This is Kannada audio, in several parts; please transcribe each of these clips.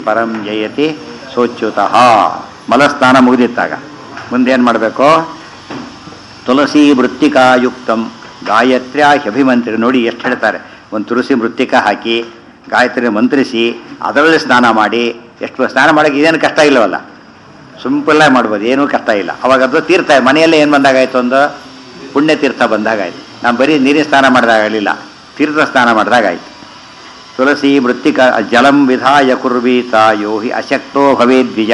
ಪರಂ ಜಯತಿ ಸೋಚ್ಯುತಃ ಮಲಸ್ನಾನ ಮುಗಿದಿತ್ತಾಗ ಮುಂದೇನು ಮಾಡಬೇಕು ತುಳಸಿ ಮೃತ್ತಿಕಾಯುಕ್ತಂ ಗಾಯತ್ರ್ಯ ಅಭಿಮಂತ್ರಿ ನೋಡಿ ಎಷ್ಟು ಹೇಳ್ತಾರೆ ಒಂದು ತುಳಸಿ ಮೃತ್ತಿಕ ಹಾಕಿ ಗಾಯತ್ರಿ ಮಂತ್ರಿಸಿ ಅದರಲ್ಲಿ ಸ್ನಾನ ಮಾಡಿ ಎಷ್ಟು ಸ್ನಾನ ಮಾಡೋಕ್ಕೆ ಇದೇನು ಕಷ್ಟ ಇಲ್ಲವಲ್ಲ ಸಿಂಪಲ್ಲಾಗಿ ಮಾಡ್ಬೋದು ಏನೂ ಕಷ್ಟ ಇಲ್ಲ ಅವಾಗ ಅದು ತೀರ್ಥ ಮನೆಯಲ್ಲೇ ಏನು ಬಂದಾಗಾಯ್ತು ಒಂದು ಪುಣ್ಯ ತೀರ್ಥ ಬಂದಾಗಾಯ್ತು ನಾವು ಬರೀ ನೀರಿನ ಸ್ನಾನ ಮಾಡಿದಾಗಲಿಲ್ಲ ತೀರ್ಥ ಸ್ನಾನ ಮಾಡಿದಾಗಾಯ್ತು ತುಳಸಿ ಮೃತ್ತಿಕ ಜಲಂ ವಿಧಾಯ ಕುರ್ವೀತ ಯೋ ಹಿ ಅಶಕ್ತೋ ಭವೇ ದ್ವಿಜ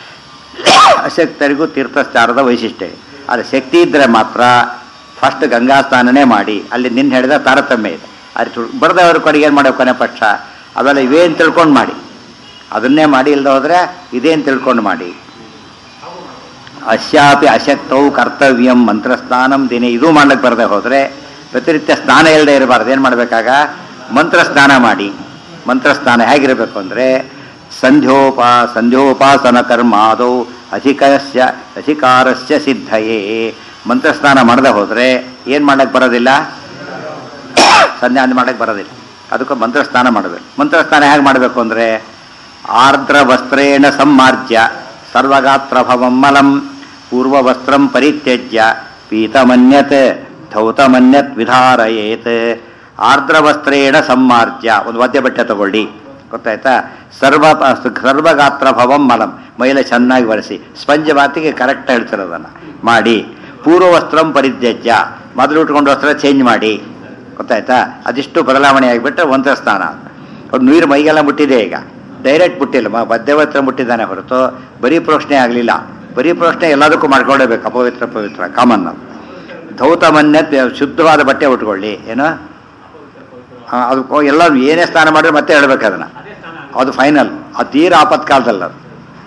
ಅಶಕ್ತರಿಗೂ ತೀರ್ಥಸ್ನಾನದ ವೈಶಿಷ್ಟ್ಯ ಆದರೆ ಶಕ್ತಿ ಇದ್ದರೆ ಮಾತ್ರ ಫಸ್ಟ್ ಗಂಗಾ ಸ್ನಾನನೇ ಮಾಡಿ ಅಲ್ಲಿ ನಿನ್ನ ಹೇಳಿದ ತಾರತಮ್ಯ ಇದೆ ಅದು ತುಳ್ ಬರೆದವ್ರ ಕಡೆಗೆ ಏನು ಮಾಡೋ ಕೊನೆ ಪಕ್ಷ ಅವೆಲ್ಲ ಇವೇನು ತಿಳ್ಕೊಂಡು ಮಾಡಿ ಅದನ್ನೇ ಮಾಡಿ ಇಲ್ಲದೆ ಹೋದರೆ ಇದೇನು ತಿಳ್ಕೊಂಡು ಮಾಡಿ ಅಶ್ಯಾಪಿ ಅಶಕ್ತವು ಕರ್ತವ್ಯಂ ಮಂತ್ರಸ್ನಾನಂ ದಿನೇ ಇದು ಮಾಡ್ಲಿಕ್ಕೆ ಬರದೆ ಹೋದರೆ ಪ್ರತಿನಿತ್ಯ ಸ್ನಾನ ಇಲ್ಲದೆ ಇರಬಾರ್ದು ಏನು ಮಾಡಬೇಕಾಗ ಮಂತ್ರ ಸ್ನಾನ ಮಾಡಿ ಮಂತ್ರ ಸ್ನಾನ ಹೇಗಿರಬೇಕು ಅಂದರೆ ಸಂಧ್ಯೋಪಾ ಸಂಧ್ಯೋಪಾಸನ ಕರ್ಮಾದೌ ಅಧಿಕಸ್ಯ ಅಧಿಕಾರಸ್ಯ ಸಿದ್ಧಯೇ ಮಂತ್ರ ಸ್ನಾನ ಮಾಡದೆ ಹೋದರೆ ಏನು ಮಾಡ್ಲಿಕ್ಕೆ ಬರೋದಿಲ್ಲ ಸಂಧ್ಯಾ ಮಾಡಕ್ಕೆ ಬರೋದಿಲ್ಲ ಅದಕ್ಕೆ ಮಂತ್ರ ಸ್ನಾನ ಮಾಡಬೇಕು ಮಂತ್ರ ಸ್ನಾನ ಹೇಗೆ ಮಾಡಬೇಕು ಅಂದರೆ ಆರ್ದ್ರ ವಸ್ತ್ರೇಣ ಸಮ್ಮಾರ್ಜ್ಯ ಸರ್ವಗಾತ್ರ ಭವಂ ಮಲಂ ಪೂರ್ವವಸ್ತ್ರಂ ಪರಿತ್ಯಜ್ಯ ಪೀತಮನ್ಯತ್ ಧೌತಮನ್ಯತ್ ವಿಧಾರಯೇತ್ ಆರ್ದ್ರ ವಸ್ತ್ರೇಣ ಸಮ್ಮಾರ್ಜ್ಯ ಒಂದು ವಾದ್ಯ ಬಟ್ಟೆ ತಗೊಳ್ಳಿ ಗೊತ್ತಾಯ್ತಾ ಸರ್ವ ಸರ್ವಗಾತ್ರ ಭವಂ ಮಲಂ ಮೈಲ ಚೆನ್ನಾಗಿ ಒರೆಸಿ ಸ್ಪಂಜ್ ಮಾತಿಗೆ ಕರೆಕ್ಟ್ ಹೇಳ್ತಿರೋದನ್ನು ಮಾಡಿ ಪೂರ್ವವಸ್ತ್ರಂ ಪರಿತ್ಯಜ್ಯ ಮೊದಲು ಉಟ್ಕೊಂಡು ವಸ್ತ್ರ ಚೇಂಜ್ ಮಾಡಿ ಗೊತ್ತಾಯ್ತಾ ಅದಿಷ್ಟು ಬದಲಾವಣೆ ಆಗಿಬಿಟ್ರೆ ಒಂಥರ ಸ್ನಾನ ಅವ್ರು ನೀರು ಮೈಗೆಲ್ಲ ಮುಟ್ಟಿದೆ ಈಗ ಡೈರೆಕ್ಟ್ ಮುಟ್ಟಿಲ್ಲ ಮ- ಮಧ್ಯವತ್ರ ಮುಟ್ಟಿದ್ದಾನೆ ಹೊರತು ಬರೀ ಪ್ರೋಷಣೆ ಆಗಲಿಲ್ಲ ಬರೀ ಪ್ರೋಷಣೆ ಎಲ್ಲದಕ್ಕೂ ಮಾಡ್ಕೊಳ್ಳೇಬೇಕು ಅಪವಿತ್ರ ಪವಿತ್ರ ಕಾಮನ್ ಧೌತ ಮನ್ಯತ್ ಶುದ್ಧವಾದ ಬಟ್ಟೆ ಉಟ್ಕೊಳ್ಳಿ ಏನು ಆ, ಅದು ಎಲ್ಲ ಏನೇ ಸ್ನಾನ ಮಾಡಿದ್ರೆ ಮತ್ತೆ ಹೇಳ್ಬೇಕು ಅದನ್ನು ಅದು ಫೈನಲ್ ಅದು ತೀರ ಆಪತ್ಕಾಲದಲ್ಲ ಅದು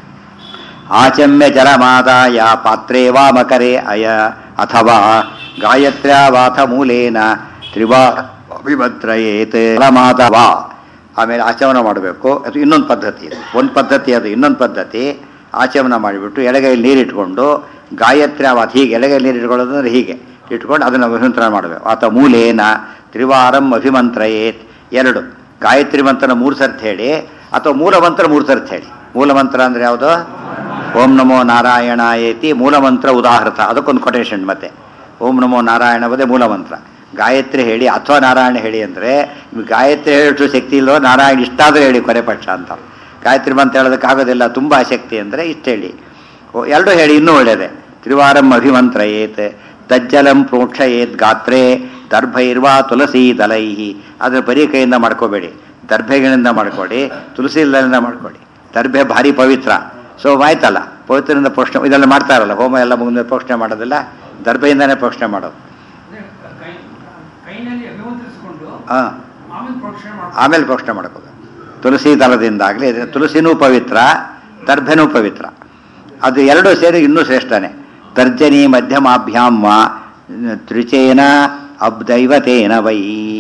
ಆಚಮ್ಯ ಜಲಮಾದಾಯ ಪಾತ್ರೇ ವಾ ಮಕರೆ ಅಯ ಅಥವಾ ಗಾಯತ್ರ್ಯ ವಾಥ ಮೂಲೇನ ತ್ರಿವಾ ಅಭಿಭದ್ರಯೇತ್ ಜಲಮಾದ ವಾ ಆಮೇಲೆ ಆಚಮನ ಮಾಡಬೇಕು ಅದು ಇನ್ನೊಂದು ಪದ್ಧತಿ ಇದೆ ಒಂದು ಪದ್ಧತಿ ಅದು ಇನ್ನೊಂದು ಪದ್ಧತಿ ಆಚಮನ ಮಾಡಿಬಿಟ್ಟು ಎಡಗೈಲಿ ನೀರಿಟ್ಕೊಂಡು ಗಾಯತ್ರಿ ವಾತ ಹೀಗೆ ಎಡಗೈಲಿ ನೀರು ಇಟ್ಕೊಳ್ಳೋದು ಅಂದ್ರೆ ಹೀಗೆ ಇಟ್ಕೊಂಡು ಅದನ್ನು ಅಭಿಮಂತ್ರಣ ಮಾಡಬೇಕು ಆತ ಮೂಲೇನ ತ್ರಿವಾರಂ ಅಭಿಮಂತ್ರಯೇತ್ ಎರಡು ಗಾಯತ್ರಿ ಮಂತ್ರನ ಮೂರು ಸರ್ತಿ ಹೇಳಿ ಅಥವಾ ಮೂಲ ಮಂತ್ರ ಮೂರು ಸರ್ತಿ ಹೇಳಿ ಮೂಲ ಮಂತ್ರ ಅಂದ್ರೆ ಯಾವುದು ಓಂ ನಮೋ ನಾರಾಯಣಾಯೇತಿ ಮೂಲ ಮಂತ್ರ ಉದಾಹೃತ ಅದಕ್ಕೊಂದು ಕೊಟೇಶನ್ ಮತ್ತೆ ಓಂ ನಮೋ ನಾರಾಯಣ ಬದೇ ಮೂಲ ಮಂತ್ರ ಗಾಯತ್ರಿ ಹೇಳಿ ಅಥವಾ ನಾರಾಯಣ ಹೇಳಿ ಅಂದರೆ ನಿಮ್ಗೆ ಗಾಯತ್ರಿ ಹೇಳೋಷ್ಟು ಶಕ್ತಿ ಇಲ್ಲೋ ನಾರಾಯಣ ಇಷ್ಟಾದರೂ ಹೇಳಿ ಕೊನೆ ಪಕ್ಷ ಅಂತ ಗಾಯತ್ರಿ ಮಂತ್ರ ಹೇಳೋದಕ್ಕಾಗೋದಿಲ್ಲ ತುಂಬ ಶಕ್ತಿ ಅಂದರೆ ಇಷ್ಟು ಹೇಳಿ ಓ, ಎರಡೂ ಹೇಳಿ ಇನ್ನೂ ಒಳ್ಳೆಯದೆ ತ್ರಿವಾರಂ ಅಭಿಮಂತ್ರ ಏತ್ ತಜ್ಜಲಂ ಪ್ರೋಕ್ಷಯೇತ್ ಗಾತ್ರೇ ದರ್ಭೈರ್ವಾ ತುಳಸಿ ದಲೈ ಅದರ ಬರೀ ಕೈಯಿಂದ ಮಾಡ್ಕೋಬೇಡಿ ದರ್ಭೆಗಳಿಂದ ಮಾಡ್ಕೊಡಿ ತುಳಸಿ ದಳದಿಂದ ಮಾಡ್ಕೊಡಿ ದರ್ಭೆ ಭಾರಿ ಪವಿತ್ರ ಸೊ ಆಯ್ತಲ್ಲ ಪವಿತ್ರದಿಂದ ಪೋಷಣೆ ಇದೆಲ್ಲ ಮಾಡ್ತಾರಲ್ಲ ಹೋಮ ಎಲ್ಲ ಮುಗಿದ ಪೋಷಣೆ ಮಾಡೋದಿಲ್ಲ ದರ್ಭೆಯಿಂದನೇ ಪೋಷಣೆ ಮಾಡೋದು ಅಂದ್ರೆ ಕೈ ಕೈನಲ್ಲಿ ಅಭಿಮಂತ್ರಿಸಿಕೊಂಡು ಹಾಂ ಆಮೇಲೆ ಪ್ರೋಕ್ಷಣೆ ಮಾಡ್ಕೊಂಡು ಆಮೇಲೆ ಪೋಷಣೆ ಮಾಡ್ಕೋದು ತುಳಸಿ ದಳದಿಂದಾಗಲಿ ತುಳಸಿನೂ ಪವಿತ್ರ ದರ್ಭೆನೂ ಪವಿತ್ರ ಅದು ಎರಡೂ ಸೇರಿ ಇನ್ನೂ ಶ್ರೇಷ್ಠನೇ ತರ್ಜನಿ ಮಧ್ಯಮಾಭ್ಯಾಂ ವಾ ತ್ರಿಚೇನ ಅಬ್ದೈವತೇನ ವೈ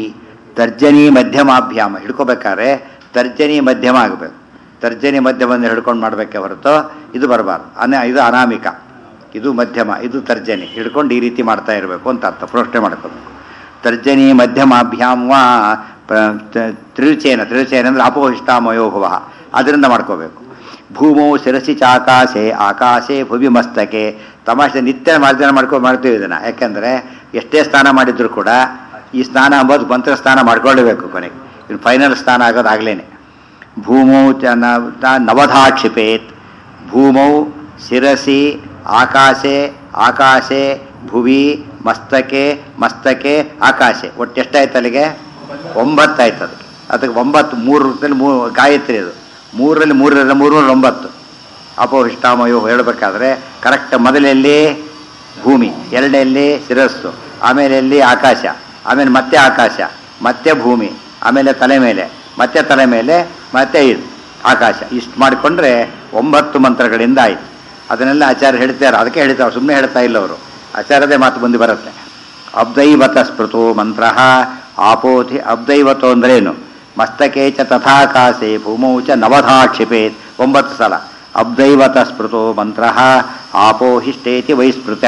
ತರ್ಜನಿ ಮಧ್ಯಮಾಭ್ಯಾಮ ಹಿಡ್ಕೋಬೇಕಾದ್ರೆ ತರ್ಜನಿ ಮಧ್ಯಮ ಆಗಬೇಕು ತರ್ಜನಿ ಮಧ್ಯಮವನ್ನು ಹಿಡ್ಕೊಂಡು ಮಾಡಬೇಕೆ ಹೊರತು ಇದು ಬರಬಾರ್ದು ಅನ ಇದು ಅನಾಮಿಕ ಇದು ಮಧ್ಯಮ ಇದು ತರ್ಜನಿ ಹಿಡ್ಕೊಂಡು ಈ ರೀತಿ ಮಾಡ್ತಾ ಇರಬೇಕು ಅಂತ ಅರ್ಥ ಪ್ರೋಷ್ಣೆ ಮಾಡ್ಕೋಬೇಕು ತರ್ಜನಿ ಮಧ್ಯಮಾಭ್ಯಾಂ ವಾ ಪ್ರ- ತ- ತ್ರಿರುಚೇನ ತ್ರಿರುಚೇನ ಅಂದರೆ ಅಪೋಹಿಷ್ಟಾಮಯೋಭವ ಅದರಿಂದ ಮಾಡ್ಕೋಬೇಕು ಭೂಮೌ ಶಿರಸಿ ಚಾಕಾಶೆ ಆಕಾಶೆ ಭುವಿ ಮಸ್ತಕೆ ತಮಾಷೆ ನಿತ್ಯ ಮಾರ್ಜನ ಮಾಡ್ಕೊ ಮಾಡ್ತೀವಿ ಇದನ್ನು ಯಾಕೆಂದರೆ ಎಷ್ಟೇ ಸ್ನಾನ ಮಾಡಿದ್ರು ಕೂಡ ಈ ಸ್ನಾನ ಅಂಬೋದು ಮಂತ್ರ ಸ್ನಾನ ಮಾಡ್ಕೊಳ್ಳೇಬೇಕು ಕೊನೆಗೆ ಇನ್ನು ಫೈನಲ್ ಸ್ನಾನ ಆಗೋದಾಗ್ಲೇನೆ ಭೂಮೌ ಚ ನ- ನ- ನವಧಾ ಕ್ಷಿಪೇತ್ ಭೂಮೌ ಶಿರಸಿ ಆಕಾಶೆ ಆಕಾಶೆ ಭುವಿ ಮಸ್ತಕೆ ಮಸ್ತಕೆ ಆಕಾಶೆ ಒಟ್ಟು ಎಷ್ಟಾಯ್ತು ಅಲ್ಲಿಗೆ ಒಂಬತ್ತಾಯ್ತು ಅದಕ್ಕೆ ಅದಕ್ಕೆ ಒಂಬತ್ತು ಮೂರರಲ್ಲಿ ಮೂ ಗಾಯತ್ರಿ ಅದು ಮೂರರಲ್ಲಿ ಮೂರರಲ್ಲಿ ಮೂರರಲ್ಲಿ ಒಂಬತ್ತು ಅಪೋಹಿಷ್ಟಾಮಯೋ ಹೇಳಬೇಕಾದ್ರೆ ಕರೆಕ್ಟ್ ಮೊದಲಲ್ಲಿ ಭೂಮಿ ಎರಡನೆಯಲ್ಲಿ ಶಿರಸ್ಸು ಆಮೇಲೆ ಎಲ್ಲಿ ಆಕಾಶ ಆಮೇಲೆ ಮತ್ತೆ ಆಕಾಶ ಮತ್ತೆ ಭೂಮಿ ಆಮೇಲೆ ತಲೆ ಮೇಲೆ ಮತ್ತೆ ತಲೆ ಮೇಲೆ ಮತ್ತೆ ಇದು ಆಕಾಶ ಇಷ್ಟು ಮಾಡಿಕೊಂಡ್ರೆ ಒಂಬತ್ತು ಮಂತ್ರಗಳಿಂದ ಆಯ್ತು ಅದನ್ನೆಲ್ಲ ಆಚಾರ್ಯ ಹೇಳ್ತಾರೆ ಅದಕ್ಕೆ ಹೇಳ್ತಾರೆ ಸುಮ್ಮನೆ ಹೇಳ್ತಾ ಇಲ್ಲ ಅವರು ಆಚಾರ್ಯದೇ ಮಾತು ಬಂದು ಬರುತ್ತೆ ಅಬ್ದೈವತ ಸ್ಮೃತೋ ಮಂತ್ರ ಆಪೋಧಿ ಅಬ್ದೈವತೋ ಅಂದ್ರೇನು ಮಸ್ತಕೆ ಚ ತಥಾಕಾಶೆ ಭೂಮೌ ಚ ನವಧಾ ಕ್ಷಿಪೇತ್ ಒಂಬತ್ತು ಸಲ ಅಬ್ದೈವತ ಸ್ಮೃತೋ ಮಂತ್ರ ಆಪೋಹಿಷ್ಟೇತಿ ವೈಸ್ಮೃತ್ಯ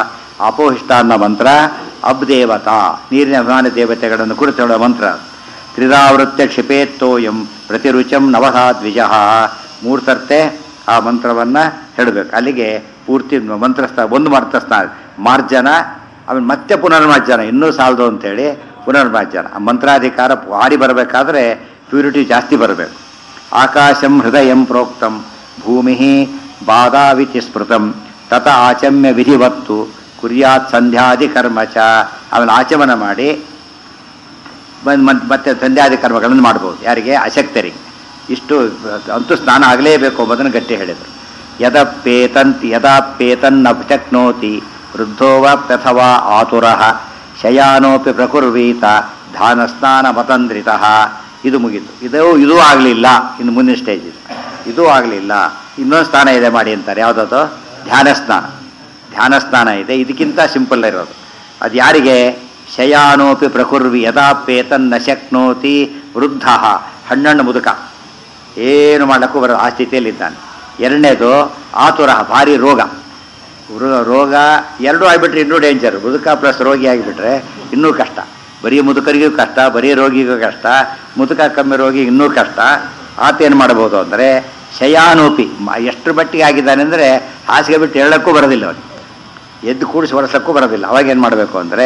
ಆಪೋಹಿಷ್ಟ ಅನ್ನೋ ಮಂತ್ರ ಅಬ್ದೇವತಾ ನೀರಿನ ಅಭಿಮಾನ ದೇವತೆಗಳನ್ನು ಕುರಿತು ಹೇಳುವ ಮಂತ್ರ ತ್ರಿದಾವೃತ್ಯ ಕ್ಷಿಪೇತ್ತೋಯಂ ಪ್ರತಿರುಚಂ ನವಸಾ ದ್ವಿಜ ಮೂರು ಸರ್ತೆ ಆ ಮಂತ್ರವನ್ನು ಹೇಳಬೇಕು ಅಲ್ಲಿಗೆ ಪೂರ್ತಿ ಮಂತ್ರಸ್ಥ ಒಂದು ಮಂತ್ರಸ್ಥ ಮಾರ್ಜನ ಆಮೇಲೆ ಮತ್ತೆ ಪುನರ್ಮಾರ್ಜನ ಇನ್ನೂ ಸಾಲದು ಅಂತೇಳಿ ಪುನರ್ಮಾರ್ಜನ ಆ ಮಂತ್ರಾಧಿಕಾರ ಹಾರಿ ಬರಬೇಕಾದ್ರೆ ಪ್ಯೂರಿಟಿ ಜಾಸ್ತಿ ಬರಬೇಕು ಆಕಾಶಂ ಹೃದಯಂ ಪ್ರೋಕ್ತಂ ಭೂಮಿ ಬಾಧಾವಿತಿ ಸ್ಮೃತಂ ತತ ಆಚಮ್ಯ ವಿಧಿವತ್ತು ಕುರ್ಯಾತ್ ಸಂಧ್ಯಾದಿ ಕರ್ಮ ಚ ಆಮೇಲೆ ಆಚಮನ ಮಾಡಿ ಬಂದ್ ಮತ್- ಮತ್ತೆ ಸಂಧ್ಯಾದಿ ಕರ್ಮಗಳನ್ನು ಮಾಡ್ಬೋದು ಯಾರಿಗೆ ಅಶಕ್ತರಿಗೆ ಇಷ್ಟು ಅಂತೂ ಸ್ನಾನ ಆಗಲೇಬೇಕು ಎಂಬುದನ್ನು ಗಟ್ಟಿ ಹೇಳಿದರು ಯದಪ್ಪೇತಂತ್ ಯದಾಪ್ಪೇತನ್ನ ಶಕ್ನೋತಿ ವೃದ್ಧೋವಾಪ್ಯಥವಾ ಆತುರಃ ಶಯಾನೋಪಿ ಪ್ರಕುರ್ವೀತ ಧಾನ ಸ್ನಾನ ಮತಂದ್ರಿತ ಇದು ಮುಗೀತು ಇದು ಇದೂ ಆಗಲಿಲ್ಲ ಇನ್ನು ಮುಂದಿನ ಸ್ಟೇಜ್ ಇದು ಇದೂ ಆಗಲಿಲ್ಲ ಇನ್ನೊಂದು ಸ್ನಾನ ಇದೆ ಮಾಡಿ ಅಂತಾರೆ ಯಾವುದದು ಧ್ಯಾನ ಸ್ನಾನ ಧ್ಯಾನ ಸ್ನಾನ ಇದೆ ಇದಕ್ಕಿಂತ ಸಿಂಪಲ್ ಇರೋದು ಅದು ಯಾರಿಗೆ ಶಯಾನೋಪಿ ಪ್ರಕುರ್ವಿ ಯದಾಪೇತನ್ನ ಶಕ್ನೋತಿ ವೃದ್ಧ ಹಣ್ಣಣ್ಣು ಮುದುಕ ಏನು ಮಾಡಕ್ಕೂ ಬರೋ ಆ ಸ್ಥಿತಿಯಲ್ಲಿದ್ದಾನೆ ಎರಡನೇದು ಆತುರ ಭಾರಿ ರೋಗ ರೋ- ರೋಗ ಎರಡೂ ಆಗಿಬಿಟ್ರೆ ಇನ್ನೂ ಡೇಂಜರ್ ಮುದುಕ ಪ್ಲಸ್ ರೋಗಿ ಆಗಿಬಿಟ್ರೆ ಇನ್ನೂ ಕಷ್ಟ ಬರೀ ಮುದುಕರಿಗೂ ಕಷ್ಟ ಬರೀ ರೋಗಿಗೂ ಕಷ್ಟ ಮುದುಕ ಕಮ್ಮಿ ರೋಗಿ ಇನ್ನೂ ಕಷ್ಟ ಆತ ಏನು ಮಾಡ್ಬೋದು ಅಂದರೆ ಶಯಾನೋಪಿ ಮ- ಎಷ್ಟರ ಮಟ್ಟಿಗೆ ಆಗಿದ್ದಾನೆ ಅಂದರೆ ಹಾಸಿಗೆ ಬಿಟ್ಟು ಹೇಳಕ್ಕೂ ಬರೋದಿಲ್ಲ ಅವನಿಗೆ ಎದ್ದು ಕೂಡಿಸಿ ಹೊರಸಕ್ಕೂ ಬರೋದಿಲ್ಲ ಅವಾಗ ಏನು ಮಾಡಬೇಕು ಅಂದರೆ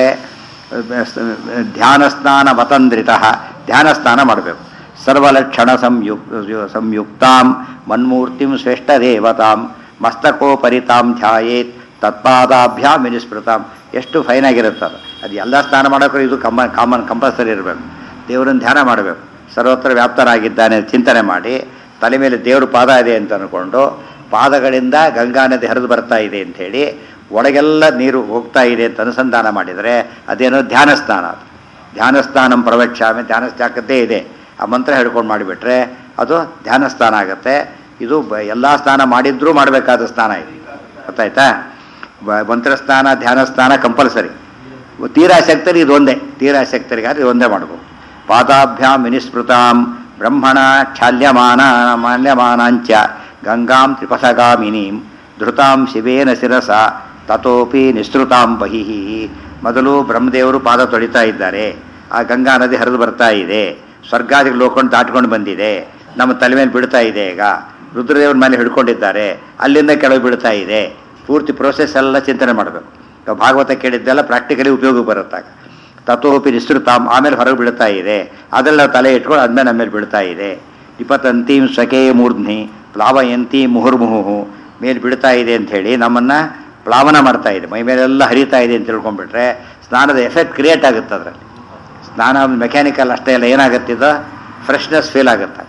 ಧ್ಯಾನ ಸ್ನಾನ ಮತಂದ್ರಿತ ಧ್ಯಾನ ಸ್ನಾನ ಮಾಡಬೇಕು ಸರ್ವಲಕ್ಷಣ ಸಂಯುಕ್ ಸಂಯುಕ್ತಾಂ ಮನ್ಮೂರ್ತಿಂ ಶ್ರೇಷ್ಠ ದೇವತಾಂ ಮಸ್ತಕೋಪರಿತಾಂ ಧ್ಯಾಯೇತ್ ತತ್ಪಾದಾಭ್ಯಾಂ ವಿನಿಸ್ಮೃತಾಂ ಎಷ್ಟು ಫೈನ್ ಆಗಿರುತ್ತೆ ಅದು ಅದು ಎಲ್ಲ ಸ್ನಾನ ಮಾಡೋಕೆ ಇದು ಕಮ್ಮ ಕಾಮನ್ ಕಂಪಲ್ಸರಿ ಇರಬೇಕು ದೇವರನ್ನು ಧ್ಯಾನ ಮಾಡಬೇಕು ಸರ್ವತ್ರ ವ್ಯಾಪ್ತನಾಗಿದ್ದಾನೆ ಅಂತ ಚಿಂತನೆ ಮಾಡಿ ತಲೆ ಮೇಲೆ ದೇವ್ರ ಪಾದ ಇದೆ ಅಂತ ಅಂದ್ಕೊಂಡು ಪಾದಗಳಿಂದ ಗಂಗಾ ನದಿ ಹರಿದು ಬರ್ತಾ ಇದೆ ಅಂಥೇಳಿ ಒಳಗೆಲ್ಲ ನೀರು ಹೋಗ್ತಾ ಇದೆ ಅಂತ ಅನುಸಂಧಾನ ಮಾಡಿದರೆ ಅದೇನೋ ಧ್ಯಾನ ಸ್ನಾನ ಅದು ಧ್ಯಾನ ಸ್ನಾನಂ ಪ್ರವಕ್ಷಾಮಿ ಧ್ಯಾನ ಜಾಗತೆ ಇದೆ ಆ ಮಂತ್ರ ಹೇಳ್ಕೊಂಡು ಮಾಡಿಬಿಟ್ರೆ ಅದು ಧ್ಯಾನ ಸ್ನಾನ ಆಗುತ್ತೆ ಇದು ಎಲ್ಲ ಸ್ನಾನ ಮಾಡಿದ್ರೂ ಮಾಡಬೇಕಾದ ಸ್ನಾನ ಇದು ಗೊತ್ತಾಯ್ತಾ ಬ- ಮಂತ್ರ ಸ್ನಾನ ಧ್ಯಾನ ಸ್ನಾನ ಕಂಪಲ್ಸರಿ ತೀರಾಸಕ್ತರಿ ಇದೊಂದೇ ತೀರಾಸಕ್ತರಿಗಾದ್ರೆ ಇದೊಂದೇ ಮಾಡ್ಬೋದು ಪಾದಾಭ್ಯಾಂ ವಿನಿಸ್ಮೃತಾಂ ಬ್ರಹ್ಮಣ ಕ್ಷಾಲ್ಯಮಾನ ಮಾನ್ಯಮಾನಾಂಚ ಗಂಗಾಂ ತ್ರಿಪಥಗಾಮಿನೀಂ ಧೃತಾಂ ಶಿವೇನ ಶಿರಸ ತತೋಪಿ ನಿಸೃತಾಂ ಬಹಿಃ ಮೊದಲು ಬ್ರಹ್ಮದೇವರು ಪಾದ ತೊಳಿತಾ ಇದ್ದಾರೆ ಆ ಗಂಗಾ ನದಿ ಹರಿದು ಬರ್ತಾ ಇದೆ ಸ್ವರ್ಗಾದಿಗಳು ಲೋಕೊಂಡು ದಾಟ್ಕೊಂಡು ಬಂದಿದೆ ನಮ್ಮ ತಲೆ ಮೇಲೆ ಬಿಡ್ತಾ ಇದೆ ಈಗ ರುದ್ರದೇವರ ಮೇಲೆ ಹಿಡ್ಕೊಂಡಿದ್ದಾರೆ ಅಲ್ಲಿಂದ ಕೆಳಗೆ ಬೀಳ್ತಾ ಇದೆ ಪೂರ್ತಿ ಪ್ರೋಸೆಸ್ ಎಲ್ಲ ಚಿಂತನೆ ಮಾಡಬೇಕು ಈಗ ಭಾಗವತ ಕೇಳಿದ್ದೆಲ್ಲ ಪ್ರಾಕ್ಟಿಕಲಿ ಉಪಯೋಗ ಬರುತ್ತಾಗ ತತ್ವೋಪಿ ನಿಸೃತಾಂ ಆಮೇಲೆ ಹೊರಗೆ ಬೀಳ್ತಾ ಇದೆ ಅದೆಲ್ಲ ತಲೆ ಇಟ್ಕೊಂಡು ಆದ್ಮೇಲೆ ನಮ್ಮ ಮೇಲೆ ಬೀಳ್ತಾ ಇದೆ ಇಪ್ಪತ್ತಂತೀಂ ಸ್ವಕೇ ಮೂರ್ಧ್ನಿ ಪ್ಲಾವಯಂತಿ ಮುಹುರ್ಮುಹು ಮೇಲೆ ಬೀಳ್ತಾ ಇದೆ ಅಂತ ಹೇಳಿ ನಮ್ಮನ್ನು ಪ್ಲಾವನ ಮಾಡ್ತಾ ಇದೆ ಮೈ ಮೇಲೆಲ್ಲ ಹರಿತಾ ಇದೆ ಅಂತ ತಿಳ್ಕೊಂಡ್ಬಿಟ್ರೆ ಸ್ನಾನದ ಎಫೆಕ್ಟ್ ಕ್ರಿಯೇಟ್ ಆಗುತ್ತೆ ಅದರಲ್ಲಿ ಸ್ನಾನ ಮೆಕ್ಯಾನಿಕಲ್ ಅಷ್ಟೇ ಎಲ್ಲ ಏನಾಗುತ್ತಿದ್ದು ಫ್ರೆಶ್ನೆಸ್ ಫೀಲ್ ಆಗುತ್ತೆ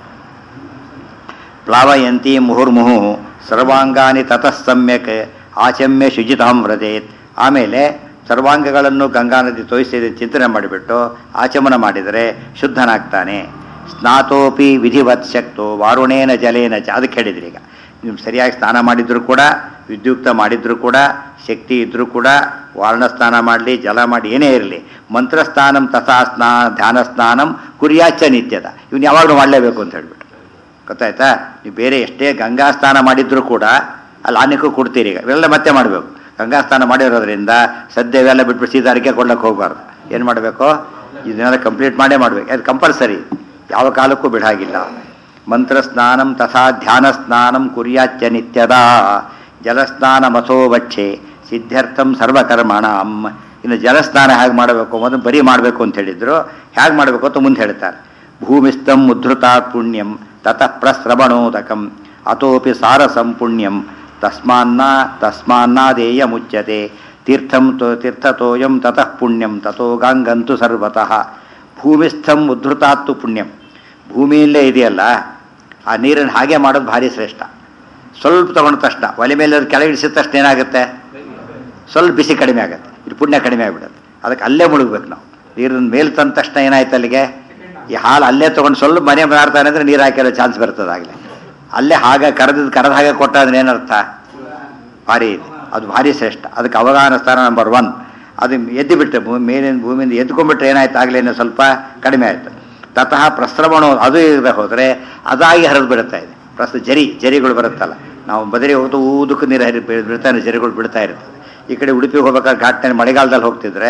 ಪ್ಲಾವಯಂತಿ ಮುಹುರ್ಮುಹು ಸರ್ವಾಂಗಾನಿ ತತಃ ಸಮ್ಯಕ್ ಆಚಮ್ಯ ಶುಚಿತಾಂ ವ್ರಜೇತ್ ಆಮೇಲೆ ಸರ್ವಾಂಗಗಳನ್ನು ಗಂಗಾ ನದಿ ತೋಯಿಸಿದ ಚಿಂತನೆ ಮಾಡಿಬಿಟ್ಟು ಆಚಮನ ಮಾಡಿದರೆ ಶುದ್ಧನಾಗ್ತಾನೆ ಸ್ನಾತೋಪಿ ವಿಧಿವತ್ ಶಕ್ತೋ ವಾರುಣೇನ ಜಲೇನ ಚ ಅದಕ್ಕೆ ಹೇಳಿದ್ರಿ ಈಗ ನೀವು ಸರಿಯಾಗಿ ಸ್ನಾನ ಮಾಡಿದ್ರು ಕೂಡ ವಿದ್ಯುಕ್ತ ಮಾಡಿದ್ರು ಕೂಡ ಶಕ್ತಿ ಇದ್ರೂ ಕೂಡ ವಾರ್ಣ ಸ್ನಾನ ಮಾಡಲಿ ಜಲ ಮಾಡಿ ಏನೇ ಇರಲಿ ಮಂತ್ರಸ್ನಾನಂ ತಥಾ ಸ್ನಾ ಧ್ಯಾನ ಸ್ನಾನಂ ಕುರಿಯಾಚ ನಿತ್ಯದ ಇವನು ಯಾವಾಗಲೂ ಮಾಡಲೇಬೇಕು ಅಂತ ಹೇಳ್ಬಿಟ್ಟು ಗೊತ್ತಾಯ್ತಾ ನೀವು ಬೇರೆ ಎಷ್ಟೇ ಗಂಗಾ ಸ್ನಾನ ಮಾಡಿದ್ರು ಕೂಡ ಅಲ್ಲಿ ಆನೆಗೂ ಕೊಡ್ತೀರಿ ಈಗ ಇವೆಲ್ಲ ಮತ್ತೆ ಮಾಡಬೇಕು ಗಂಗಾ ಸ್ನಾನ ಮಾಡಿರೋದ್ರಿಂದ ಸದ್ಯ ಇವೆಲ್ಲ ಬಿಟ್ಬಿಟ್ಟು ಸೀದಾ ಅರಿಕೆ ಕೊಡ್ಲಕ್ಕೆ ಹೋಗಬಾರ್ದು ಏನು ಮಾಡಬೇಕು ಇದನ್ನೆಲ್ಲ ಕಂಪ್ಲೀಟ್ ಮಾಡೇ ಮಾಡಬೇಕು ಅದು ಕಂಪಲ್ಸರಿ ಯಾವ ಕಾಲಕ್ಕೂ ಬಿಡಾಗಿಲ್ಲ ಮಂತ್ರ ಸ್ನಾನಂ ತಥಾ ಧ್ಯಾನ ಸ್ನಾನಂ ಕುರ್ಯಾಚ್ಯ ನಿತ್ಯದ ಜಲಸ್ನಾನ ಮಥೋ ವಕ್ಷೆ ಸಿದ್ಧಾರ್ಥಂ ಸರ್ವಕರ್ಮಣಂ ಇನ್ನು ಜಲಸ್ನಾನ ಹೇಗೆ ಮಾಡಬೇಕು ಮೊದಲು ಬರೀ ಮಾಡಬೇಕು ಅಂತ ಹೇಳಿದ್ರು ಹೇಗೆ ಮಾಡಬೇಕು ಅಂತ ಮುಂದೆ ಹೇಳ್ತಾರೆ ಭೂಮಿಸ್ಥಂ ಉದ್ಧೃತಾತ್ ಪುಣ್ಯಂ ತತಃ ಪ್ರಸ್ರವಣೋದಕಂ ಅತೋಪಿ ಸಾರಸಂ ಪುಣ್ಯಂ ತಸ್ಮಾನ್ನ ತಸ್ಮಾನ್ನಾದೇಯ ಮುಚ್ಯತೆ ತೀರ್ಥಂ ತೋ ತೀರ್ಥತೋಯಂ ತತಃ ಪುಣ್ಯಂ ತಥೋ ಗಾಂಗಂತು ಸರ್ವತಃ ಭೂಮಿಸ್ಥಂ ಉದ್ಧೃತಾತ್ತು ಪುಣ್ಯಂ ಭೂಮಿಯಲ್ಲೇ ಇದೆಯಲ್ಲ ಆ ನೀರನ್ನು ಹಾಗೆ ಮಾಡೋದು ಭಾರಿ ಶ್ರೇಷ್ಠ ಸ್ವಲ್ಪ ತಗೊಂಡ ತಕ್ಷಣ ಒಲೆ ಮೇಲೆ ಅದು ಕೆಳಗೆ ಇಳಿಸಿದ ತಕ್ಷಣ ಏನಾಗುತ್ತೆ ಸ್ವಲ್ಪ ಬಿಸಿ ಕಡಿಮೆ ಆಗುತ್ತೆ ಇದು ಪುಣ್ಯ ಕಡಿಮೆ ಆಗಿಬಿಡುತ್ತೆ ಅದಕ್ಕೆ ಅಲ್ಲೇ ಮುಳುಗ್ಬೇಕು ನಾವು ನೀರನ್ನ ಮೇಲೆ ತಂದ ತಕ್ಷಣ ಏನಾಯ್ತು ಅಲ್ಲಿಗೆ ಈ ಹಾಲು ಅಲ್ಲೇ ತೊಗೊಂಡು ಸ್ವಲ್ಪ ಮನೆ ಮಾಡ್ತಾನೆ ಅಂದರೆ ನೀರು ಹಾಕಿರೋ ಚಾನ್ಸ್ ಬರ್ತದೆ ಆಗಲೇ ಅಲ್ಲೇ ಹಾಗೆ ಕರೆದಿದ್ದು ಕರೆದ ಹಾಗೆ ಕೊಟ್ಟ ಅಂದ್ರೆ ಏನರ್ಥ ಭಾರಿ ಇದೆ ಅದು ಭಾರಿ ಶ್ರೇಷ್ಠ ಅದಕ್ಕೆ ಅವಗಾಹನ ಸ್ಥಾನ ನಂಬರ್ ಒನ್ ಅದು ಎದ್ದು ಬಿಟ್ಟೆ ಭೂಮಿ ಮೇಲಿನ ಭೂಮಿಯಿಂದ ಎದ್ಕೊಂಡ್ಬಿಟ್ರೆ ಏನಾಯ್ತು ಆಗಲೇನೋ ಸ್ವಲ್ಪ ಕಡಿಮೆ ಆಯಿತು ತತಃ ಪ್ರಸ್ರವಣ ಅದು ಇರದೆ ಹೋದರೆ ಅದಾಗಿ ಹರಿದು ಬಿಡುತ್ತಾ ಇದೆ ಪ್ರಸ್ತ ಜರಿ ಜರಿಗಳು ಬರುತ್ತಲ್ಲ ನಾವು ಬದರಿ ಹೋಗ್ತಾ ಊದಕ್ಕೆ ನೀರು ಹರಿ ಬೀಳ್ತಾನೆ ಜರಿಗಳು ಬಿಡ್ತಾ ಇರ್ತದೆ ಈ ಕಡೆ ಉಡುಪಿ ಹೋಗ್ಬೇಕಾದ್ರೆ ಘಾಟ್ನಲ್ಲಿ ಮಳೆಗಾಲದಲ್ಲಿ ಹೋಗ್ತಿದ್ರೆ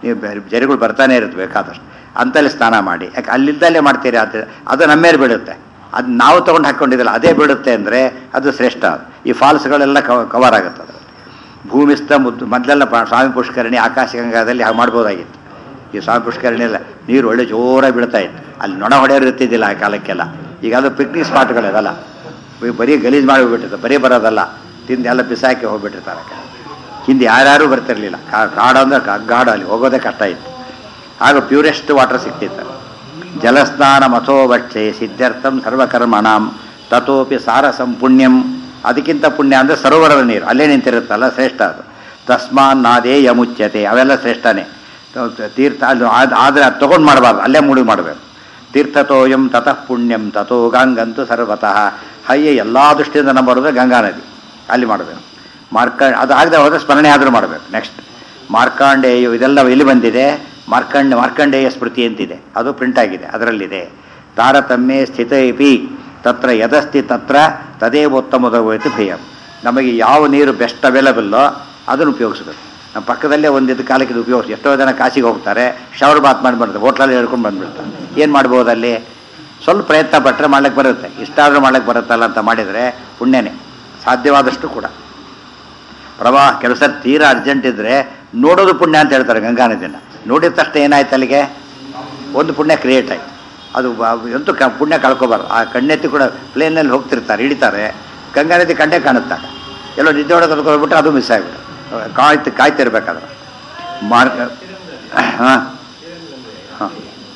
ನೀವು ಬೇರೆ- ಜರಿಗಳು ಬರ್ತಾನೆ ಇರುತ್ತೆ ಬೇಕಾದಷ್ಟು ಅಂತಲ್ಲಿ ಸ್ನಾನ ಮಾಡಿ ಯಾಕೆ ಅಲ್ಲಿದ್ದಲ್ಲೇ ಮಾಡ್ತೀರಿ ಅದು ಅದು ನಮ್ಮ ಮೇಲೆ ಬೀಳುತ್ತೆ ಅದು ನಾವು ತೊಗೊಂಡು ಹಾಕ್ಕೊಂಡಿದ್ದಲ್ಲ ಅದೇ ಬೀಳುತ್ತೆ ಅಂದರೆ ಅದು ಶ್ರೇಷ್ಠ ಈ ಫಾಲ್ಸ್ಗಳೆಲ್ಲ ಕವರ್ ಆಗುತ್ತೆ ಅದು ಭೂಮಿಸ್ಥ ಮುದ್ದು ಮೊದಲೆಲ್ಲ ಪ- ಸ್ವಾಮಿ ಪುಷ್ಕರಣಿ ಆಕಾಶಗಂಗಾದಲ್ಲಿ ಹಾಗೆ ಮಾಡ್ಬೋದಾಗಿತ್ತು ಈ ಸ್ವಾಮಿ ಪುಷ್ಕರಣಿ ಎಲ್ಲ ನೀರು ಒಳ್ಳೆ ಜೋರಾಗಿ ಬೀಳ್ತಾ ಇತ್ತು ಅಲ್ಲಿ ನೊಣ ಹೊಡೆಯೋರು ಇರ್ತಿದ್ದಿಲ್ಲ ಆ ಕಾಲಕ್ಕೆಲ್ಲ ಈಗ ಅದು ಪಿಕ್ನಿಕ್ ಸ್ಪಾಟ್ಗಳಿವೆಲ್ಲ ಇವು ಬರೀ ಗಲೀಜು ಮಾಡಿ ಹೋಗ್ಬಿಟ್ಟಿರ್ತಾರೆ ಬರೀ ಬರೋದಲ್ಲ ತಿಂದು ಎಲ್ಲ ಬಿಸಾಕಿ ಹೋಗ್ಬಿಟ್ಟಿರ್ತಾರೆ ಆ ಕಡೆ. ಹಿಂದೆ ಯಾರ್ಯಾರೂ ಬರ್ತಿರ್ಲಿಲ್ಲ ಕಾಡು ಅಂದ್ರೆ ಗಾಡು ಅಲ್ಲಿ ಹೋಗೋದೇ ಕಷ್ಟ ಇತ್ತು ಆಗ ಪ್ಯೂರೆಸ್ಟ್ ವಾಟರ್ ಸಿಕ್ತಿತ್ತು ಜಲಸ್ನಾನ ಮಥೋ ಭಕ್ಷೆ ಸಿದ್ಧಾರ್ಥಂ ಸರ್ವಕರ್ಮಣಾಂ ತಥೋಪಿ ಸಾರಸಂ ಪುಣ್ಯಂ ಅದಕ್ಕಿಂತ ಪುಣ್ಯ ಅಂದರೆ ಸರೋವರದ ನೀರು ಅಲ್ಲೇ ನಿಂತಿರುತ್ತಲ್ಲ ಶ್ರೇಷ್ಠ ಅದು ತಸ್ಮಾನ್ ನಾದೇ ಯಮುಚ್ಯತೆ ಅವೆಲ್ಲ ಶ್ರೇಷ್ಠನೇ ತೀರ್ಥ ಅದು ಆದರೆ ಅದು ತೊಗೊಂಡು ಮಾಡಬಾರ್ದು ಅಲ್ಲೇ ಮೂಡಿ ಮಾಡಬೇಕು ತೀರ್ಥತೋಯಂ ತತಃ ಪುಣ್ಯಂ ತಥೋ ಗಂಗಂತು ಸರ್ವತಃ ಹಯ್ಯ ಎಲ್ಲ ದೃಷ್ಟಿಯಿಂದ ನಮ್ಮ ಬರೋದು ಗಂಗಾ ನದಿ ಅಲ್ಲಿ ಮಾಡಬೇಕು ಮಾರ್ಕ ಅದು ಆಗದೆ ಹೋದರೆ ಸ್ಮರಣೆ ಆದರೂ ಮಾಡಬೇಕು ನೆಕ್ಸ್ಟ್ ಮಾರ್ಕಾಂಡೇಯ ಇದೆಲ್ಲ ಎಲ್ಲಿ ಬಂದಿದೆ ಮಾರ್ಕಂಡ ಮಾರ್ಕಂಡೇಯ ಸ್ಮೃತಿ ಅಂತಿದೆ ಅದು ಪ್ರಿಂಟ್ ಆಗಿದೆ ಅದರಲ್ಲಿದೆ ತಾರತಮ್ಯೆ ಸ್ಥಿತ ಇಪಿ ತತ್ರ ಯದಸ್ತಿ ತತ್ರ ತದೇವ ಉತ್ತಮದವೈತು ಭಯ ನಮಗೆ ಯಾವ ನೀರು ಬೆಸ್ಟ್ ಅವೈಲಬಲ್ಲೋ ಅದನ್ನು ಉಪಯೋಗಿಸ್ಬೇಕು ನಮ್ಮ ಪಕ್ಕದಲ್ಲೇ ಒಂದಿದ್ದು ಕಾಲಕ್ಕೆ ಇದು ಉಪಯೋಗಿಸಿ ಎಷ್ಟೋ ಜನ ಕಾಶಿಗೆ ಹೋಗ್ತಾರೆ ಶವರ್ ಬಾತ್ ಮಾಡಿ ಬರ್ತಾರೆ ಹೋಟ್ಲಲ್ಲಿ ಹೇಳ್ಕೊಂಡು ಬಂದ್ಬಿಡ್ತಾರೆ ಏನು ಮಾಡ್ಬೋದು ಅಲ್ಲಿ ಸ್ವಲ್ಪ ಪ್ರಯತ್ನ ಪಟ್ಟರೆ ಮಾಡ್ಲಿಕ್ಕೆ ಬರುತ್ತೆ ಇಷ್ಟಾದರೂ ಮಾಡ್ಲಿಕ್ಕೆ ಬರುತ್ತಲ್ಲ ಅಂತ ಮಾಡಿದರೆ ಪುಣ್ಯನೇ ಸಾಧ್ಯವಾದಷ್ಟು ಕೂಡ ಪ್ರವಾಹ ಕೆಲಸ ತೀರಾ ಅರ್ಜೆಂಟ್ ಇದ್ದರೆ ನೋಡೋದು ಪುಣ್ಯ ಅಂತ ಹೇಳ್ತಾರೆ ಗಂಗಾ ನದಿನ ನೋಡಿದ ತಕ್ಷಣ ಏನಾಯ್ತು ಅಲ್ಲಿಗೆ ಒಂದು ಪುಣ್ಯ ಕ್ರಿಯೇಟ್ ಆಯ್ತು ಅದು ಬ- ಎಂತೂ ಕ ಪುಣ್ಯ ಕಳ್ಕೊಬಾರ್ದು ಆ ಕಣ್ಣೆತ್ತಿ ಕೂಡ ಪ್ಲೇನಲ್ಲಿ ಹೋಗ್ತಿರ್ತಾರೆ ಹಿಡಿತಾರೆ ಗಂಗಾ ನದಿ ಕಂಡೇ ಕಾಣುತ್ತಾರೆ ಎಲ್ಲೋ ನಿದ್ದೆ ಹೊಡೆದು ಕರ್ಕೊಂಡ್ಬಿಟ್ರೆ ಅದು ಮಿಸ್ ಆಗಿಬಿಟ್ಟು ಕಾಯ್ತು ಕಾಯ್ತಿರ್ಬೇಕಾದ್ರೆ ಮಾರ್ಗ ಹಾಂ ಹಾಂ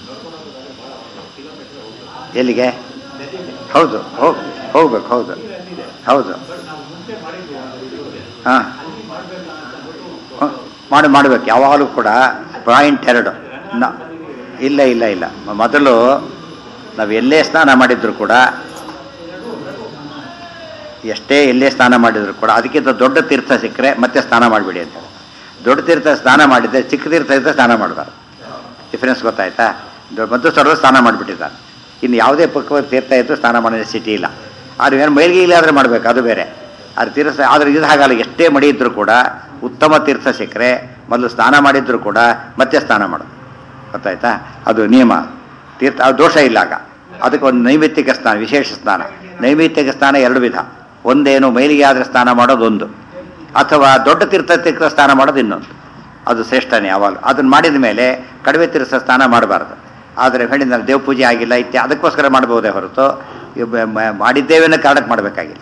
ಎಲ್ಲಿಗೆ ಹೌದು ಹೋಗ್ ಹೋಗ್ಬೇಕು ಹೌದು ಹೌದು ಹಾಂ ಮಾಡಿ ಮಾಡಬೇಕು ಯಾವಾಗಲೂ ಕೂಡ ಪಾಯಿಂಟ್ ಎರಡು ನ ಇಲ್ಲ ಇಲ್ಲ ಇಲ್ಲ ಮ- ಮೊದಲು ನಾವು ಎಲ್ಲೇ ಸ್ನಾನ ಮಾಡಿದ್ರು ಕೂಡ ಎಷ್ಟೇ ಎಲ್ಲೇ ಸ್ನಾನ ಮಾಡಿದ್ರು ಕೂಡ ಅದಕ್ಕಿಂತ ದೊಡ್ಡ ತೀರ್ಥ ಸಿಕ್ಕರೆ ಮತ್ತೆ ಸ್ನಾನ ಮಾಡಿಬಿಡಿ ಅಂತ ದೊಡ್ಡ ತೀರ್ಥ ಸ್ನಾನ ಮಾಡಿದ್ರೆ ಚಿಕ್ಕ ತೀರ್ಥ ಇದ್ದರೆ ಸ್ನಾನ ಮಾಡಬಾರ್ದು ಡಿಫರೆನ್ಸ್ ಗೊತ್ತಾಯ್ತಾ ದೊ- ಮತ್ತು ಸರ್ವ ಸ್ನಾನ ಮಾಡಿಬಿಟ್ಟಿದ್ದಾರೆ ಇನ್ನು ಯಾವುದೇ ಪಕ್ಕವಾದ ತೀರ್ಥ ಇದ್ದು ಸ್ನಾನ ಮಾಡೋ ಸಿಟಿ ಇಲ್ಲ ಆದ್ರೆ ಏನು ಮೈಲಿಗೆ ಇಲ್ಲ ಆದರೆ ಮಾಡಬೇಕು ಅದು ಬೇರೆ ಆದ್ರೆ ತೀರ್ಥ ಆದರೆ ಇದು ಹಾಗಲ್ಲ ಎಷ್ಟೇ ಮಡಿ ಇದ್ದರೂ ಕೂಡ ಉತ್ತಮ ತೀರ್ಥ ಸಿಕ್ಕರೆ ಮೊದಲು ಸ್ನಾನ ಮಾಡಿದ್ರು ಕೂಡ ಮತ್ತೆ ಸ್ನಾನ ಮಾಡೋದು ಗೊತ್ತಾಯ್ತಾ ಅದು ನಿಯಮ ತೀರ್ಥ ಅದು ದೋಷ ಇಲ್ಲ ಆಗ ಅದಕ್ಕೆ ಒಂದು ನೈಮಿತ್ತಿಕ ಸ್ನಾನ ವಿಶೇಷ ಸ್ನಾನ ನೈಮಿತ್ತಿಕ ಸ್ನಾನ ಎರಡು ವಿಧ ಒಂದೇನು ಮೈಲಿಗೆ ಆದರೆ ಸ್ನಾನ ಮಾಡೋದು ಒಂದು ಅಥವಾ ದೊಡ್ಡ ತೀರ್ಥ ತೀರ್ಥ ಸ್ನಾನ ಮಾಡೋದು ಇನ್ನೊಂದು ಅದು ಶ್ರೇಷ್ಠನೇ ಯಾವಾಗಲೂ ಅದನ್ನು ಮಾಡಿದ ಮೇಲೆ ಕಡಿಮೆ ತೀರ್ಥ ಸ್ನಾನ ಮಾಡಬಾರ್ದು ಆದರೆ ಹೇಳಿದ ದೇವ ಪೂಜೆ ಆಗಿಲ್ಲ ಇತ್ಯ ಅದಕ್ಕೋಸ್ಕರ ಮಾಡಬಹುದೇ ಹೊರತು ಇವ್ ಮ- ಮ- ಮಾಡಿದ್ದೇವೆ ಅನ್ನೋ ಕಾರಣಕ್ಕೆ ಮಾಡಬೇಕಾಗಿಲ್ಲ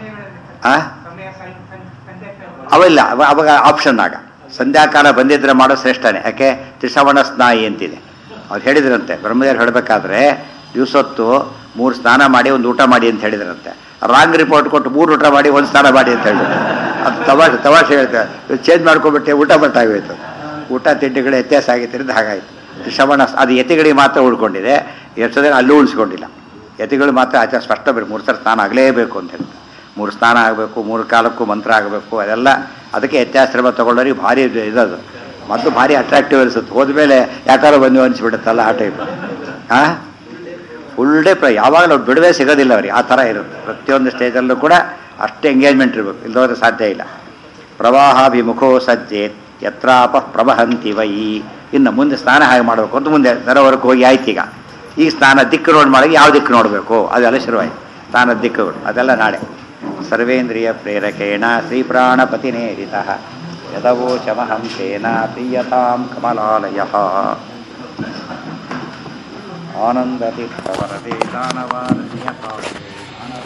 ಆ ಸಮಯ ಸಂ- ಸಂ- ಸಂಧ್ಯಾ ಕಾಲ. ಅವೆಲ್ಲ ಅವ- ಅವಾಗ ಆಪ್ಷನ್ ಆಗ ಸಂಧ್ಯಾಕಾಲ ಬಂದಿದ್ರೆ ಮಾಡೋ ಶ್ರೇಷ್ಠನೇ ಯಾಕೆ ತ್ರಿಸವಣ ಸ್ನಾಯಿ ಅಂತಿದೆ ಅವ್ರು ಹೇಳಿದ್ರಂತೆ ಬ್ರಹ್ಮದೇವ್ರು ಹೇಳಬೇಕಾದ್ರೆ ದಿವಸೊತ್ತು ಮೂರು ಸ್ನಾನ ಮಾಡಿ ಒಂದು ಊಟ ಮಾಡಿ ಅಂತ ಹೇಳಿದ್ರಂತೆ ರಾಂಗ್ ರಿಪೋರ್ಟ್ ಕೊಟ್ಟು ಮೂರು ಊಟ ಮಾಡಿ ಒಂದು ಸ್ನಾನ ಮಾಡಿ ಅಂತ ಹೇಳಿದ್ರು ಅದು ತಮಾಷೆ ತಮಾಷೆ ಹೇಳ್ತಾರೆ ಚೇಂಜ್ ಮಾಡ್ಕೊಂಡ್ಬಿಟ್ಟೆ ಊಟ ಬಟ್ಟಾಗೋಯ್ತು ಊಟ ತಿಂಡಿಗಳು ವ್ಯತ್ಯಾಸ ಆಗಿದ್ದರಿಂದ ಹಾಗಾಯಿತು ಶ್ರವಣ ಅದು ಯತಿಗಳಿಗೆ ಮಾತ್ರ ಉಳ್ಕೊಂಡಿದೆ ಎಷ್ಟು ಜನ ಅಲ್ಲೂ ಉಳಿಸ್ಕೊಂಡಿಲ್ಲ ಯತಿಗಳು ಮಾತ್ರ ಆಚಾರ ಸ್ಪಷ್ಟ ಬೇಕು ಮೂರು ಸಲ ಸ್ನಾನ ಆಗಲೇಬೇಕು ಅಂತ ಹೇಳ್ತಾರೆ ಮೂರು ಸ್ನಾನ ಆಗಬೇಕು ಮೂರು ಕಾಲಕ್ಕೂ ಮಂತ್ರ ಆಗಬೇಕು ಅದೆಲ್ಲ ಅದಕ್ಕೆ ವ್ಯತ್ಯಾಶ್ರಮ ತಗೊಳ್ಳೋರಿಗೆ ಭಾರಿ ಇದು- ಇದದು ಮೊದಲು ಭಾರಿ ಅಟ್ರಾಕ್ಟಿವ್ ಅನಿಸುತ್ತೆ ಹೋದ್ಮೇಲೆ ಯಾಕಾರೋ ಬಂದು ಅನಿಸ್ಬಿಡುತ್ತಲ್ಲ ಆ ಟೈಪ್ ಹಾಂ ಫುಲ್ ಡೇ ಪ್ರ ಯಾವಾಗಲೂ ಅವ್ರು ಬಿಡುವೆ ಸಿಗೋದಿಲ್ಲ ಅವ್ರಿಗೆ ಆ ಥರ ಇರುತ್ತೆ ಪ್ರತಿಯೊಂದು ಸ್ಟೇಜಲ್ಲೂ ಕೂಡ ಅಷ್ಟೇ ಎಂಗೇಜ್ಮೆಂಟ್ ಇರಬೇಕು ಇಲ್ಲದೋದ್ರೆ ಸಾಧ್ಯ ಇಲ್ಲ ಪ್ರವಾಹಾಭಿಮುಖೋ ಸಜ್ಜೇತ್ ಯತ್ರಾಪ ಪ್ರವಹಂತಿ ವೈ ಇನ್ನು ಮುಂದೆ ಸ್ನಾನ ಹಾಗೆ ಮಾಡಬೇಕು ಅಂತ ಮುಂದೆ ಸರೋವರಕ್ಕೆ ಹೋಗಿ ಆಯ್ತು ಈಗ ಈಗ ಸ್ನಾನ ದಿಕ್ಕು ನೋಡಿ ಮಾಡಿ ಯಾವ ದಿಕ್ಕು ನೋಡಬೇಕು ಅದೆಲ್ಲ ಶುರುವಾಯಿತು ಸ್ನಾನದ ದಿಕ್ಕುಗಳು ಅದೆಲ್ಲ ನಾಳೆ ಸರ್ವೇಂದ್ರಿಯ ಪ್ರೇರಕೇಣ ಶ್ರೀಪ್ರಾಣಪತಿನೇರಿತ ಯದವೋಚಮಹಂ ತೇನ ಪ್ರೀಯತಾಂ ಕಮಲಾಲಯ ಆನಂದತಿ ಪ್ರವರತೆ ದಾನವಾದ